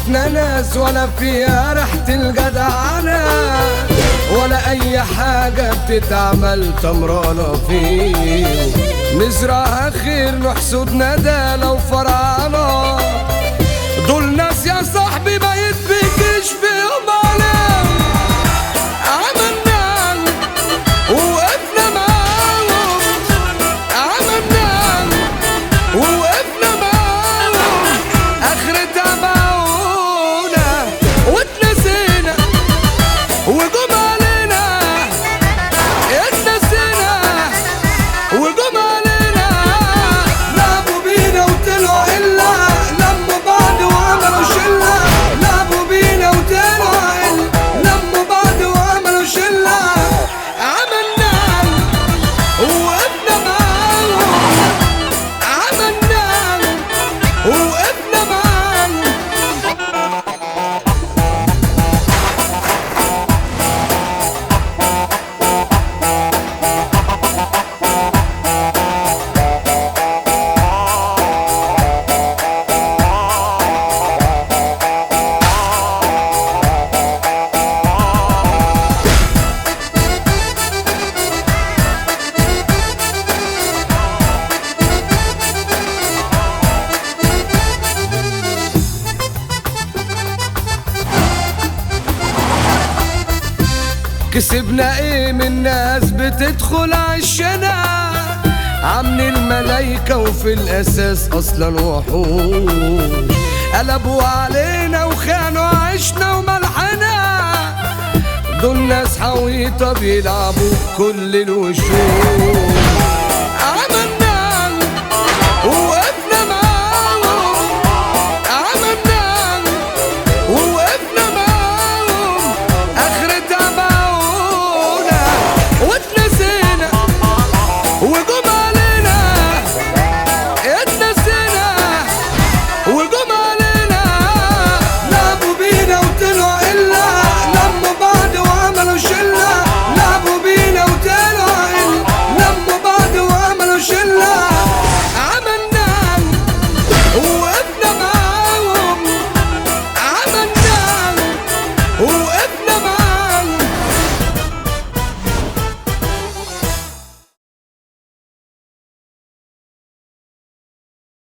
شفنا ناس ولا فيها ريحة الجدعنة ولا أي حاجة بتتعمل تمرانة فيه نزرعها خير نحسد ندالة وفرعانة دول ناس يا صاحبي ما يتبكيش فيهم علام عملنا ووقفنا معاهم عملنا ووقفنا معاهم اخرتها باعونا واتنسينا وجم علينا اتنسينا وجم علينا لعبوا بينا وطلعوا إلا لموا بعض وعملوا شلة لعبوا بينا وطلعوا إلا لموا بعض وعملوا شلة عملنا ووقفنا معاهم عملنا ووقفنا معاهم كسبنا ايه من ناس بتدخل عشنا عامل الملايكة وفي الأساس أصلا وحوش قلبوا علينا وخانوا عشنا وملحنا دول ناس حويطة بيلعبوا كل الوشوش عمل